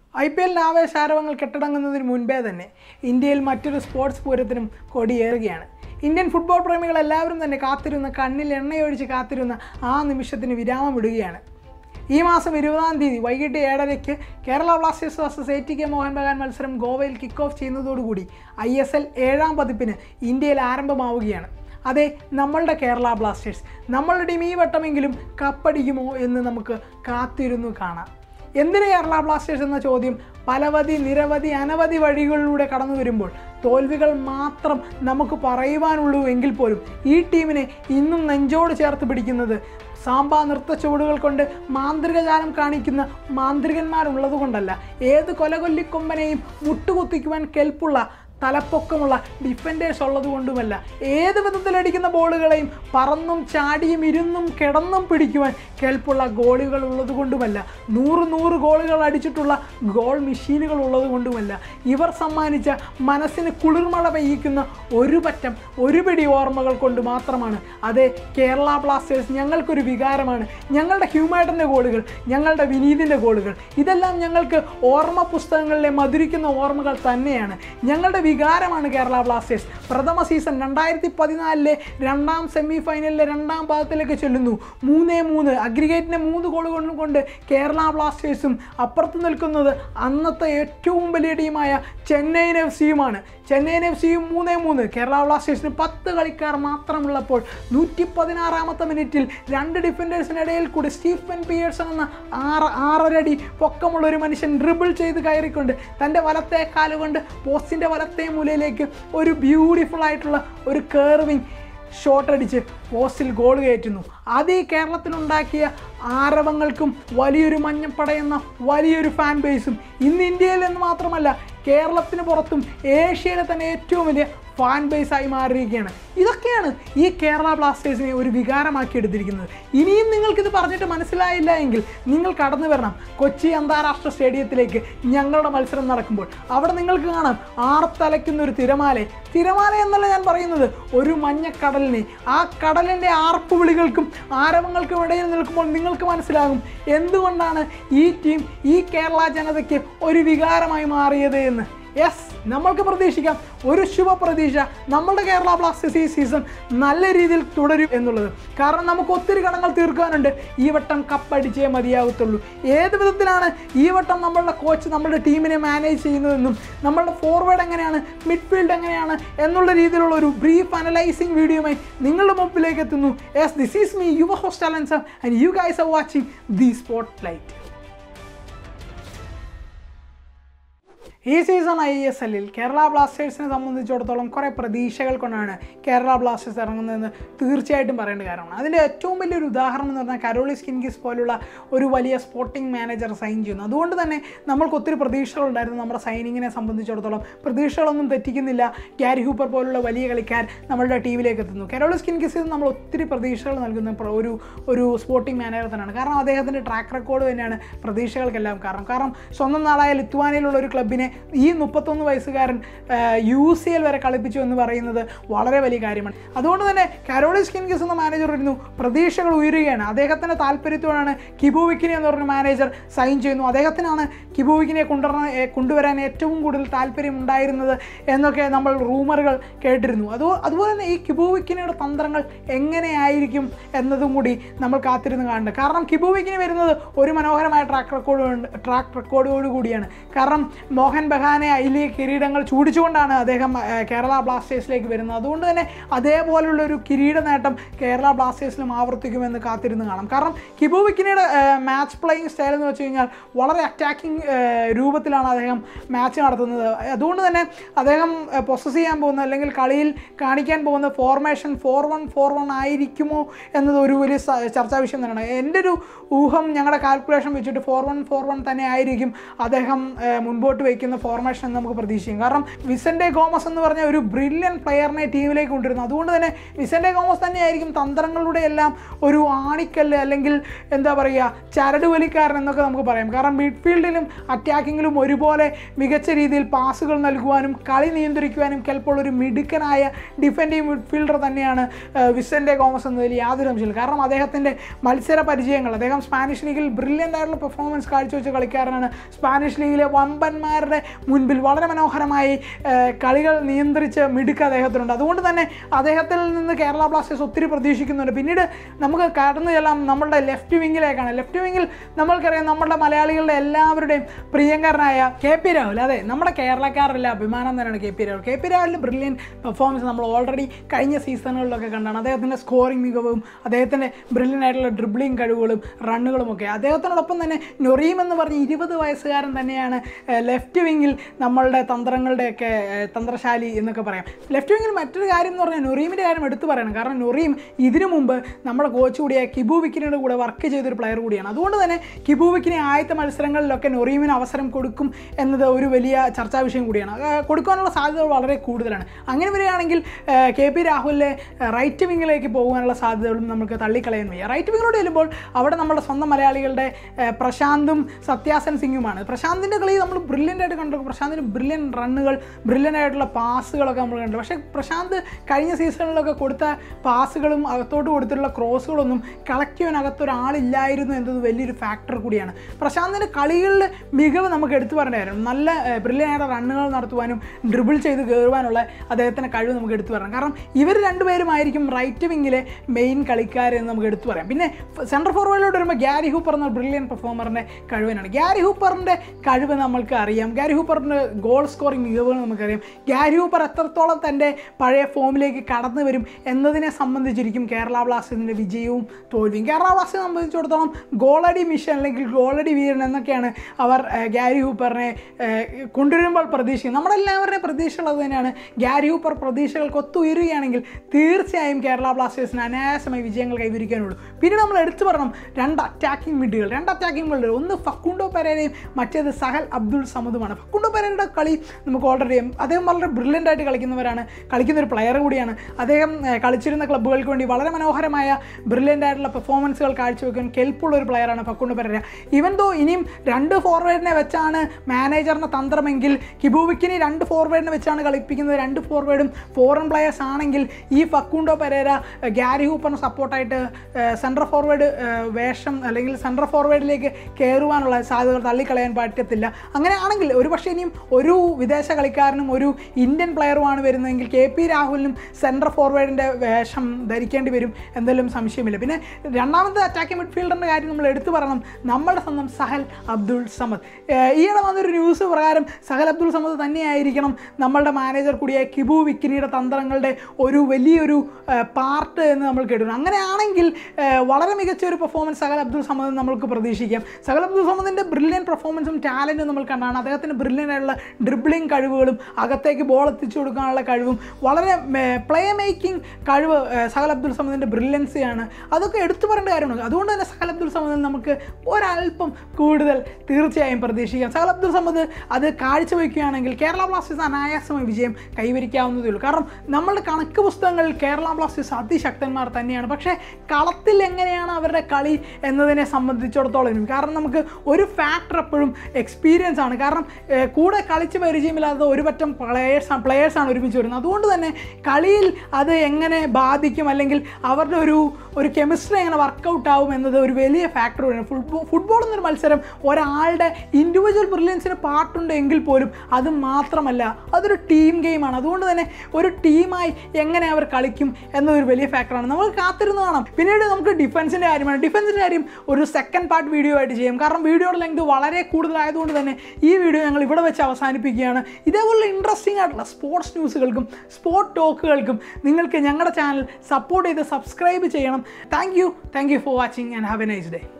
I P എല്ലിന് ആവേശാരവങ്ങൾ കെട്ടടങ്ങുന്നതിന് മുൻപേ തന്നെ ഇന്ത്യയിൽ മറ്റൊരു സ്പോർട്സ് പൂരത്തിനും കൊടിയേറുകയാണ് ഇന്ത്യൻ ഫുട്ബോൾ പ്രേമികൾ എല്ലാവരും തന്നെ കാത്തിരുന്ന കണ്ണിൽ എണ്ണയൊഴിച്ച് കാത്തിരുന്ന ആ നിമിഷത്തിന് വിരാമം ഇടുകയാണ് ഈ മാസം ഇരുപതാം തീയതി വൈകിട്ട് ഏഴരയ്ക്ക് Kerala blasters versus A T K Mohun Bagan മത്സരം ഗോവയിൽ കിക്ക് ഓഫ് ചെയ്യുന്നതോടുകൂടി ഐ എസ് എൽ ഏഴാം പതിപ്പിന് ഇന്ത്യയിൽ ആരംഭമാവുകയാണ് അതെ നമ്മളുടെ കേരള ബ്ലാസ്റ്റേഴ്സ് നമ്മളുടെ ടീം ഈ വട്ടമെങ്കിലും കപ്പടിക്കുമോ എന്ന് നമുക്ക് കാത്തിരുന്നു കാണാം എന്തിന് കേരള ബ്ലാസ്റ്റേഴ്സ് എന്ന ചോദ്യം പലവധി നിരവധി അനവധി വഴികളിലൂടെ കടന്നു വരുമ്പോൾ തോൽവികൾ മാത്രം നമുക്ക് പറയുവാനുള്ളൂ എങ്കിൽ പോലും ഈ ടീമിനെ ഇന്നും നെഞ്ചോട് ചേർത്ത് പിടിക്കുന്നത് സാമ്പാ നൃത്ത ചുവടുകൾ കൊണ്ട് മാന്ത്രികജാലം കാണിക്കുന്ന മാന്ത്രികന്മാരുള്ളത് കൊണ്ടല്ല ഏത് കൊലകൊല്ലിക്കൊമ്പനെയും മുട്ടുകുത്തിക്കുവാൻ കെൽപ്പുള്ള തലപ്പൊക്കമുള്ള ഡിഫൻഡേഴ്സ് ഉള്ളത് കൊണ്ടുമല്ല ഏത് വിധത്തിലടിക്കുന്ന ബോളുകളെയും പറന്നും ചാടിയും ഇരുന്നും കിടന്നും പിടിക്കുവാൻ കെൽപ്പുള്ള ഗോളുകൾ ഉള്ളത് കൊണ്ടുമല്ല നൂറ് നൂറ് ഗോളുകൾ അടിച്ചിട്ടുള്ള ഗോൾ മെഷീനുകൾ ഉള്ളത് കൊണ്ടുമല്ല ഇവർ സമ്മാനിച്ച മനസ്സിന് കുളിർമഴ പെയ്യിക്കുന്ന ഒരു പറ്റം ഒരു പിടി ഓർമ്മകൾ കൊണ്ട് മാത്രമാണ് അതെ കേരള ബ്ലാസ്റ്റേഴ്സ് ഞങ്ങൾക്കൊരു വികാരമാണ് ഞങ്ങളുടെ ഹ്യൂമേട്ടൻ്റെ ഗോളുകൾ ഞങ്ങളുടെ വിനീതിൻ്റെ ഗോളുകൾ ഇതെല്ലാം ഞങ്ങൾക്ക് ഓർമ്മ പുസ്തകങ്ങളിലെ മധുരിക്കുന്ന ഓർമ്മകൾ തന്നെയാണ് ഞങ്ങളുടെ വികാരമാണ് കേരള ബ്ലാസ്റ്റേഴ്സ് പ്രഥമ സീസൺ രണ്ടായിരത്തി പതിനാലിലെ രണ്ടാം സെമി ഫൈനലിലെ രണ്ടാം ഭാഗത്തിലേക്ക് ചെല്ലുന്നു മൂന്നേ മൂന്ന് അഗ്രിഗേറ്റിനെ മൂന്ന് ഗോളുകൾ കൊണ്ട് കേരള ബ്ലാസ്റ്റേഴ്സും അപ്പുറത്ത് നിൽക്കുന്നത് അന്നത്തെ ഏറ്റവും വലിയ ടീമായ ചെന്നൈയിൻ എഫ് സിയുമാണ് ചെന്നൈയിൻ എഫ് സിയും മൂന്നേ മൂന്ന് കേരള ബ്ലാസ്റ്റേഴ്സിന് പത്ത് കളിക്കാർ മാത്രമുള്ളപ്പോൾ നൂറ്റി പതിനാറാമത്തെ മിനിറ്റിൽ രണ്ട് ഡിഫൻഡേഴ്സിനിടയിൽ കൂടി സ്റ്റീഫൻ പിയേഴ്സൺ എന്ന ആറ് ആറരടി പൊക്കമുള്ള ഒരു മനുഷ്യൻ ഡ്രിബിൾ ചെയ്ത് കയറിക്കൊണ്ട് തൻ്റെ വലത്തെ കാലുകൊണ്ട് പോസ്റ്റിൻ്റെ വലത്തെ മൂലയിലേക്ക് ഒരു ബ്യൂട്ടിഫുൾ ആയിട്ടുള്ള ഒരു കേർവിങ് ഷോട്ട് അടിച്ച് പോസ്റ്റിൽ ഗോൾ കയറ്റുന്നു അത് ഈ കേരളത്തിലുണ്ടാക്കിയ ആരവങ്ങൾക്കും വലിയൊരു മഞ്ഞപ്പടയെന്ന വലിയൊരു ഫാൻ ബേസും ഇന്ന് ഇന്ത്യയിൽ എന്ന് മാത്രമല്ല കേരളത്തിന് പുറത്തും ഏഷ്യയിലെ തന്നെ ഏറ്റവും വലിയ ഫാൻ ബേസായി മാറിയിരിക്കുകയാണ് ഇതൊക്കെയാണ് ഈ കേരള ബ്ലാസ്റ്റേഴ്സിനെ ഒരു വികാരമാക്കി എടുത്തിരിക്കുന്നത് ഇനിയും നിങ്ങൾക്കിത് പറഞ്ഞിട്ട് മനസ്സിലായില്ല എങ്കിൽ നിങ്ങൾ കടന്നു വരണം കൊച്ചി അന്താരാഷ്ട്ര സ്റ്റേഡിയത്തിലേക്ക് ഞങ്ങളുടെ മത്സരം നടക്കുമ്പോൾ അവിടെ നിങ്ങൾക്ക് കാണാം ആർത്തലയ്ക്കുന്ന ഒരു തിരമാല തിരമാല എന്നല്ല ഞാൻ പറയുന്നത് ഒരു മഞ്ഞക്കടലിനെ ആ കടലിൻ്റെ ആർപ്പ് വിളികൾക്കും ആരവങ്ങൾക്കും ഇടയിൽ നിൽക്കുമ്പോൾ നിങ്ങൾക്ക് മനസ്സിലാകും എന്തുകൊണ്ടാണ് ഈ ടീം ഈ കേരള ജനതയ്ക്ക് ഒരു വികാരമായി മാറിയത് എന്ന് യെസ് നമ്മൾക്ക് പ്രതീക്ഷിക്കാം ഒരു ശുഭ പ്രതീക്ഷ നമ്മളുടെ കേരള ബ്ലാസ്റ്റേഴ്സ് ഈ സീസൺ നല്ല രീതിയിൽ തുടരും എന്നുള്ളത് കാരണം നമുക്ക് ഒത്തിരി കടങ്ങൾ തീർക്കാനുണ്ട് ഈ വട്ടം കപ്പടിച്ചേ മതിയാകത്തുള്ളൂ ഏത് വിധത്തിലാണ് ഈ വട്ടം നമ്മളുടെ കോച്ച് നമ്മളുടെ ടീമിനെ മാനേജ് ചെയ്യുന്നതെന്നും നമ്മളുടെ ഫോർവേഡ് എങ്ങനെയാണ് മിഡ്ഫീൽഡ് എങ്ങനെയാണ് എന്നുള്ള രീതിയിലുള്ള ഒരു ബ്രീഫ് അനലൈസിങ് വീഡിയോയുമായി നിങ്ങളുടെ മുമ്പിലേക്ക് എത്തുന്നു yes this is me your host Alencier and you guys are watching the spotlight ഈ സീസൺ ഐ എസ് എല്ലിൽ കേരള ബ്ലാസ്റ്റേഴ്സിനെ സംബന്ധിച്ചിടത്തോളം കുറേ പ്രതീക്ഷകൾ കൊണ്ടാണ് കേരള ബ്ലാസ്റ്റേഴ്സ് ഇറങ്ങുന്നതെന്ന് തീർച്ചയായിട്ടും പറയേണ്ട കാര്യമാണ് അതിൻ്റെ ഏറ്റവും വലിയൊരു ഉദാഹരണം എന്ന് പറഞ്ഞാൽ കരോളിസ് കിൻകിസ് പോലുള്ള ഒരു വലിയ സ്പോർട്ടിംഗ് മാനേജർ സൈൻ ചെയ്യുന്നു അതുകൊണ്ട് തന്നെ നമ്മൾക്ക് ഒത്തിരി പ്രതീക്ഷകളുണ്ടായിരുന്നു നമ്മുടെ സൈനിങ്ങിനെ സംബന്ധിച്ചിടത്തോളം പ്രതീക്ഷകളൊന്നും തെറ്റിക്കുന്നില്ല ക്യാരി ഹൂപ്പർ പോലുള്ള വലിയ കളിക്കാർ നമ്മളുടെ ടീമിലേക്ക് എത്തുന്നു കരോളിസ് കിൻകിസിൽ നമ്മൾ ഒത്തിരി പ്രതീക്ഷകൾ നൽകുന്ന പ്ര- ഒരു ഒരു സ്പോർട്ടിംഗ് മാനേജർ തന്നെയാണ് കാരണം അദ്ദേഹത്തിൻ്റെ ട്രാക്ക് റെക്കോർഡ് തന്നെയാണ് പ്രതീക്ഷകൾക്കെല്ലാം കാരണം കാരണം സ്വന്തം നാടായ ലിത്വാനിയിലുള്ള ഒരു ക്ലബിനെ ഈ മുപ്പത്തൊന്ന് വയസ്സുകാരൻ യു സി എൽ വരെ കളിപ്പിച്ചു എന്ന് പറയുന്നത് വളരെ വലിയ കാര്യമാണ് അതുകൊണ്ട് തന്നെ കാരോളിസ് കിൻകിസ് എന്ന മാനേജർ ഇരുന്നു പ്രതീക്ഷകൾ ഉയരുകയാണ് അദ്ദേഹത്തിൻ്റെ താല്പര്യത്തോടാണ് കിബുവിക്കിനെ എന്ന് പറഞ്ഞ മാനേജർ സൈൻ ചെയ്യുന്നു അദ്ദേഹത്തിനാണ് കിബുവിക്കിനെ കൊണ്ടുവരാൻ ഏ, കൊണ്ടുവരാൻ ഏറ്റവും കൂടുതൽ താല്പര്യം ഉണ്ടായിരുന്നത് എന്നൊക്കെ നമ്മൾ റൂമറുകൾ കേട്ടിരുന്നു അതോ അതുപോലെ തന്നെ ഈ കിബുവിക്കിനയുടെ തന്ത്രങ്ങൾ എങ്ങനെയായിരിക്കും എന്നതും കൂടി നമ്മൾ കാത്തിരുന്ന് കാണുന്നുണ്ട് കാരണം കിബുവിക്കിന് വരുന്നത് ഒരു മനോഹരമായ ട്രാക്ക് റെക്കോർഡ് ട്രാക്ക് റെക്കോർഡോട് കൂടിയാണ് കാരണം മോഹൻ ബഹാനെ അതിലെ കിരീടങ്ങൾ ചൂടിച്ചുകൊണ്ടാണ് അദ്ദേഹം ആ, കേരള ബ്ലാസ്റ്റേഴ്സിലേക്ക് വരുന്നത് അതുകൊണ്ട് തന്നെ അതേപോലുള്ള ഒരു കിരീട നേട്ടം കേരള ബ്ലാസ്റ്റേഴ്സിലും ആവർത്തിക്കുമെന്ന് കാത്തിരുന്ന് കാണാം കാരണം കിബുവിക്കിനയുടെ മാച്ച് പ്ലേയിങ് സ്റ്റൈൽ എന്ന് വെച്ച് കഴിഞ്ഞാൽ വളരെ അറ്റാക്കിംഗ് രൂപത്തിലാണ് അദ്ദേഹം മാച്ച് നടത്തുന്നത് അതുകൊണ്ട് തന്നെ അദ്ദേഹം പൊസസ് ചെയ്യാൻ പോകുന്ന അല്ലെങ്കിൽ കളിയിൽ കാണിക്കാൻ പോകുന്ന formation four one four one ആയിരിക്കുമോ എന്നത് ഒരു വലിയ സ- ചർച്ചാ വിഷയം തന്നെയാണ് എൻ്റെ ഒരു ഊഹം ഞങ്ങളുടെ കാൽക്കുലേഷൻ വെച്ചിട്ട് ഫോർ വൺ ഫോർ വൺ തന്നെ ആയിരിക്കും അദ്ദേഹം ഏഹ്, മുൻപോട്ട് വയ്ക്കുന്നത് കളിക്കുന്ന ഫോർമേഷൻ എന്ന് നമുക്ക് പ്രതീക്ഷിക്കും കാരണം വിസന്റെ ഗോമസ് എന്ന് പറഞ്ഞ ഒരു ബ്രില്യൻ പ്ലെയറിനെ ടീമിലേക്ക് കൊണ്ടുവരുന്നു അതുകൊണ്ട് തന്നെ വിസന്റെ ഗോമസ് തന്നെയായിരിക്കും തന്ത്രങ്ങളുടെ എല്ലാം ഒരു ആണിക്കല്ല് അല്ലെങ്കിൽ എന്താ പറയുക ചരടുവലിക്കാരൻ എന്നൊക്കെ നമുക്ക് പറയാം കാരണം മിഡ്ഫീൽഡിലും അറ്റാക്കിങ്ങിലും ഒരുപോലെ മികച്ച രീതിയിൽ പാസുകൾ നൽകുവാനും കളി നിയന്ത്രിക്കുവാനും കെൽപ്പോൾ ഒരു മിടുക്കനായ ഡിഫൻഡിങ് മിഡ്ഫീൽഡർ തന്നെയാണ് ഏഹ്, വിസന്റെ ഗോമസ് എന്നതിൽ യാതൊരു സംശയമില്ല കാരണം അദ്ദേഹത്തിൻ്റെ മത്സര പരിചയങ്ങൾ അദ്ദേഹം സ്പാനിഷ് ലീഗിൽ ബ്രില്യൻ്റ് ആയിട്ടുള്ള പെർഫോമൻസ് കാഴ്ചവെച്ച കളിക്കാരനാണ് സ്പാനിഷ് ലീഗിലെ വമ്പന്മാരുടെ മുൻപിൽ വളരെ മനോഹരമായി ഏഹ്, കളികൾ നിയന്ത്രിച്ച് മിടുക്ക് അദ്ദേഹത്തിനുണ്ട് അതുകൊണ്ട് തന്നെ അദ്ദേഹത്തിൽ നിന്ന് കേരള ബ്ലാസ്റ്റേഴ്സ് ഒത്തിരി പ്രതീക്ഷിക്കുന്നുണ്ട് പിന്നീട് നമുക്ക് കടന്നു ചെല്ലാം നമ്മളുടെ ലെഫ്റ്റ് വിങ്ങിലേക്കാണ് ലെഫ്റ്റ് വിങ്ങിൽ നമ്മൾക്കറിയാം നമ്മുടെ മലയാളികളുടെ എല്ലാവരുടെയും പ്രിയങ്കരനായ കെ പി രാഹുൽ അതെ നമ്മുടെ കേരളക്കാരുടെ അഭിമാനം തന്നെയാണ് K P Rahul K P രാഹുലിൻ്റെ ബ്രില്യൻ പെർഫോമൻസ് നമ്മൾ ഓൾറെഡി കഴിഞ്ഞ സീസണുകളിലൊക്കെ കണ്ടാണ് അദ്ദേഹത്തിൻ്റെ സ്കോറിംഗ് മികവും അദ്ദേഹത്തിൻ്റെ ബ്രില്യൻ ആയിട്ടുള്ള ഡ്രിബ്ലിംഗ് കഴിവുകളും റണ്ണുകളും ഒക്കെ അദ്ദേഹത്തിനോടൊപ്പം തന്നെ നൊറീം എന്ന് പറഞ്ഞ ഇരുപത് വയസ്സുകാരൻ തന്നെയാണ് ലെഫ്റ്റ് വിങ്ങിൽ നമ്മളുടെ തന്ത്രങ്ങളുടെയൊക്കെ ഏഹ്, തന്ത്രശാലി എന്നൊക്കെ പറയാം ലെഫ്റ്റ് വിങ്ങിൽ മറ്റൊരു കാര്യം എന്ന് പറഞ്ഞാൽ നൊറീമിൻ്റെ കാര്യം എടുത്തു പറയണം കാരണം നൊറീം ഇതിനു മുമ്പ് നമ്മുടെ കോച്ച് കൂടിയ കിബു വിക്കിനിയുടെ കൂടെ വർക്ക് ചെയ്തൊരു പ്ലെയർ കൂടിയാണ് അതുകൊണ്ട് തന്നെ കിബു വിക്കിനെ ആദ്യത്തെ മത്സരങ്ങളിലൊക്കെ നൊറീമിന് അവസരം കൊടുക്കും എന്നത് ഒരു വലിയ ചർച്ചാ വിഷയം കൂടിയാണ് അത് കൊടുക്കാനുള്ള സാധ്യതകൾ വളരെ കൂടുതലാണ് അങ്ങനെ വരികയാണെങ്കിൽ ഏഹ്, കെ പി രാഹുലിനെ റൈറ്റ് വിങ്ങിലേക്ക് പോകാനുള്ള സാധ്യതകളും നമുക്ക് തള്ളിക്കളയാൻ വയ്യ റൈറ്റ് വിങ്ങിലോട്ട് ചെല്ലുമ്പോൾ അവിടെ നമ്മുടെ സ്വന്തം മലയാളികളുടെ ഏഹ്, പ്രശാന്തും സത്യാസൻ സിംഗുമാണ് പ്രശാന്തിൻ്റെ കളി നമ്മൾ ബ്രില്യൻ്റ് ആയിട്ട് കണ്ടു പ്രശാന്തിന് ബ്രില്യൻ റണ്ണുകൾ ബ്രില്യൻ്റ് ആയിട്ടുള്ള പാസുകളൊക്കെ നമ്മൾ കണ്ടു പക്ഷേ പ്രശാന്ത് കഴിഞ്ഞ സീസണിലൊക്കെ കൊടുത്ത പാസുകളും അകത്തോട്ട് കൊടുത്തിട്ടുള്ള ക്രോസുകളൊന്നും കളക്ട് ചെയ്യാൻ അകത്തൊരാളില്ലായിരുന്നു എന്നത് വലിയൊരു ഫാക്ടർ കൂടിയാണ് പ്രശാന്തിൻ്റെ കളികളിൽ മികവ് നമുക്ക് എടുത്തു പറയേണ്ടതായിരുന്നു നല്ല ബ്രില്യൻ ആയിട്ട് റണ്ണുകൾ നടത്തുവാനും ഡ്രിബിൾ ചെയ്ത് കയറുവാനുള്ള അദ്ദേഹത്തിൻ്റെ കഴിവ് നമുക്ക് എടുത്തു പറയണം കാരണം ഇവർ രണ്ടുപേരുമായിരിക്കും റൈറ്റ് വിങ്ങിലെ മെയിൻ കളിക്കാരെന്ന് നമുക്ക് എടുത്തു പറയാം പിന്നെ സെൻട്രൽ ഫോർവേഡിലോട്ട് വരുമ്പോൾ ഗ്യാരി ഹൂപ്പർ എന്ന ബ്രില്യൻ പെർഫോമറിൻ്റെ കഴിവിനാണ് ഗ്യാരി ഹൂപ്പറിൻ്റെ കഴിവ് നമ്മൾക്ക് അറിയാം ഗ്യാരി ഹൂപ്പറിൻ്റെ ഗോൾ സ്കോറിംഗ് മികവുകൾ നമുക്കറിയാം ഗ്യാരി ഹൂപ്പർ എത്രത്തോളം തൻ്റെ പഴയ ഫോമിലേക്ക് കടന്നു വരും എന്നതിനെ സംബന്ധിച്ചിരിക്കും കേരള ബ്ലാസ്റ്റേഴ്സിൻ്റെ വിജയവും തോൽവിയും കേരള ബ്ലാസ്റ്റേഴ്സിനെ സംബന്ധിച്ചിടത്തോളം ഗോളടി മിഷൻ അല്ലെങ്കിൽ ഗോളടി വീരൻ എന്നൊക്കെയാണ് അവർ ഏഹ്, ഗ്യാരി ഹൂപ്പറിനെ ഏഹ്, കൊണ്ടുവരുമ്പോൾ പ്രതീക്ഷിക്കുന്നത് നമ്മുടെ എല്ലാവരുടെയും പ്രതീക്ഷയുള്ളത് തന്നെയാണ് ഗ്യാരി ഹൂപ്പർ പ്രതീക്ഷകൾക്ക് ഒത്തുയരുകയാണെങ്കിൽ തീർച്ചയായും കേരള ബ്ലാസ്റ്റേഴ്സിന് അനായാസമായി വിജയങ്ങൾ കൈവരിക്കാനുള്ളൂ പിന്നെ നമ്മൾ എടുത്തു പറയണം രണ്ട് അറ്റാക്കിംഗ് മിഡുകൾ രണ്ട് അറ്റാക്കിംഗ് മിഡുകൾ ഒന്ന് ഫക്കുണ്ടോ പെരേരയും മറ്റേത് സഹൽ അബ്ദുൾ സമദുമാണ് ഫക്കുണ്ടോ പെരേരയുടെ കളി നമുക്ക് ഓൾറെഡി അദ്ദേഹം വളരെ ബ്രില്യൻ്റ് ആയിട്ട് കളിക്കുന്നവരാണ് കളിക്കുന്ന ഒരു പ്ലെയർ കൂടിയാണ് അദ്ദേഹം ഏഹ്, കളിച്ചിരുന്ന ക്ലബ്ബുകൾക്ക് വേണ്ടി വളരെ മനോഹരമായ ബ്രില്യൻ്റ് ആയിട്ടുള്ള പെർഫോമൻസുകൾ കാഴ്ചവെക്കാൻ കെൽപ്പുള്ള ഒരു പ്ലെയറാണ് ഫക്കുണ്ടോ പെരേര ഇവൻ ദോ ഇനിയും രണ്ട് ഫോർവേഡിനെ വെച്ചാണ് മാനേജറിൻ്റെ തന്ത്രമെങ്കിൽ കിബുവിക്കിനി രണ്ട് ഫോർവേഡിനെ വെച്ചാണ് കളിപ്പിക്കുന്നത് രണ്ട് ഫോർവേഡും ഫോറിൻ പ്ലെയേഴ്സ് ആണെങ്കിൽ ഈ ഫക്കുണ്ടോ പെരേര ഏഹ്, ഗ്യാരി ഹൂപ്പറിന് സപ്പോർട്ടായിട്ട് സെൻട്രൽ ഫോർവേഡ് വേഷം അല്ലെങ്കിൽ സെൻട്രൽ ഫോർവേഡിലേക്ക് കയറുവാനുള്ള സാധ്യതകൾ തള്ളിക്കളയാൻ പറ്റത്തില്ല അങ്ങനെയാണെങ്കിൽ ഒരു പക്ഷേ ഇനിയും ഒരു വിദേശ കളിക്കാരനും ഒരു ഇന്ത്യൻ പ്ലെയറുമാണ് വരുന്നതെങ്കിൽ കെ പി രാഹുലിനും സെൻട്രൽ ഫോർവേഡിൻ്റെ വേഷം ധരിക്കേണ്ടി വരും എന്തെങ്കിലും സംശയമില്ല പിന്നെ രണ്ടാമത്തെ അറ്റാക്കിംഗ് മിഡ്ഫീൽഡറിൻ്റെ കാര്യം നമ്മൾ എടുത്തു പറയണം നമ്മുടെ സ്വന്തം സഹൽ അബ്ദുൾ സമദ് ഏഹ് ഈയിടെ വന്നൊരു ന്യൂസ് പ്രകാരം സഹൽ അബ്ദുൾ സമദ് തന്നെയായിരിക്കണം നമ്മളുടെ മാനേജർ കൂടിയ കിബു വിക്കിനിയുടെ തന്ത്രങ്ങളുടെ ഒരു വലിയൊരു പാർട്ട് എന്ന് നമ്മൾ കേട്ടിരുന്നു അങ്ങനെയാണെങ്കിൽ ഏഹ് വളരെ മികച്ച ഒരു പെർഫോമൻസ് സഹൽ അബ്ദുൾ സമദ് നമ്മൾക്ക് പ്രതീക്ഷിക്കാം സഹൽ അബ്ദുൾ സമദിൻ്റെ ബ്രില്യൻ പെർഫോമൻസും ടാലൻറ്റും നമ്മൾ കണ്ടാണ് അദ്ദേഹത്തിൻ്റെ ബ്രില്യൻ ആയിട്ടുള്ള ഡ്രിബ്ലിംഗ് കഴിവുകളും അകത്തേക്ക് ബോൾ എത്തിച്ചു കൊടുക്കാനുള്ള കഴിവും വളരെ പ്ലേ മേക്കിംഗ് കഴിവ് ഏഹ് സഹൽ അബ്ദുൾ സമദിൻ്റെ ബ്രില്യൻസിയാണ് അതൊക്കെ എടുത്തു പറയേണ്ട കാര്യമാണ് അതുകൊണ്ട് തന്നെ സഹൽ അബ്ദുൾ സമദിൽ നമുക്ക് ഒരല്പം കൂടുതൽ തീർച്ചയായും പ്രതീക്ഷിക്കാം സഹൽ അബ്ദുൾ സമദ് അത് കാഴ്ചവെക്കുകയാണെങ്കിൽ കേരള ബ്ലാസ്റ്റേഴ്സ് അനായാസമായി വിജയം കൈവരിക്കാവുന്നതേ ഉള്ളൂ കാരണം നമ്മളുടെ കണക്ക് പുസ്തകങ്ങളിൽ കേരള ബ്ലാസ്റ്റേഴ്സ് അതിശക്തന്മാർ തന്നെയാണ് പക്ഷേ കളത്തിൽ എങ്ങനെയാണ് അവരുടെ കളി എന്നതിനെ സംബന്ധിച്ചിടത്തോളം കാരണം നമുക്ക് ഒരു ഫാക്ടർ എപ്പോഴും എക്സ്പീരിയൻസ് ആണ് കാരണം ഏഹ്, കൂടെ കളിച്ച് പരിചയമില്ലാത്ത ഒരു പറ്റം പ്ലെയേഴ്സ് പ്ലെയേഴ്സാണ് ഒരുമിച്ച് വരുന്നത് അതുകൊണ്ട് തന്നെ കളിയിൽ അത് എങ്ങനെ ബാധിക്കും അല്ലെങ്കിൽ അവരുടെ ഒരു ഒരു കെമിസ്ട്രി എങ്ങനെ വർക്കൗട്ട് ആവും എന്നത് ഒരു വലിയ ഫാക്ടർ കൂടിയാണ് ഫുട്ബോൾ ഫുട്ബോൾ എന്നൊരു മത്സരം ഒരാളുടെ ഇൻഡിവിജ്വൽ ബ്രില്യൻസിന് പാർട്ടുണ്ട് എങ്കിൽ പോലും അത് മാത്രമല്ല അതൊരു ടീം ഗെയിമാണ് അതുകൊണ്ട് തന്നെ ഒരു ടീമായി എങ്ങനെ അവർ കളിക്കും എന്നതൊരു വലിയ ഫാക്ടറാണ് നമ്മൾ കാത്തിരുന്ന് കാണാം പിന്നീട് നമുക്ക് ഡിഫൻസിൻ്റെ കാര്യമാണ് ഡിഫൻസിൻ്റെ കാര്യം ഒരു സെക്കൻഡ് പാർട്ട് വീഡിയോ ആയിട്ട് ചെയ്യും കാരണം വീഡിയോയുടെ ലെങ്ത് വളരെ കൂടുതലായതുകൊണ്ട് തന്നെ ഈ വീഡിയോ ഞങ്ങൾ ഇവിടെ വെച്ച് അവസാനിപ്പിക്കുകയാണ് ഇതേപോലുള്ള ഇൻട്രസ്റ്റിംഗ് ആയിട്ടുള്ള സ്പോർട്സ് ന്യൂസുകൾക്കും സ്പോർട്ട് ടോക്കുകൾക്കും നിങ്ങൾക്ക് ഞങ്ങളുടെ ചാനൽ സപ്പോർട്ട് ചെയ്ത് സബ്സ്ക്രൈബ് ചെയ്യണം thank you thank you for watching and have a nice day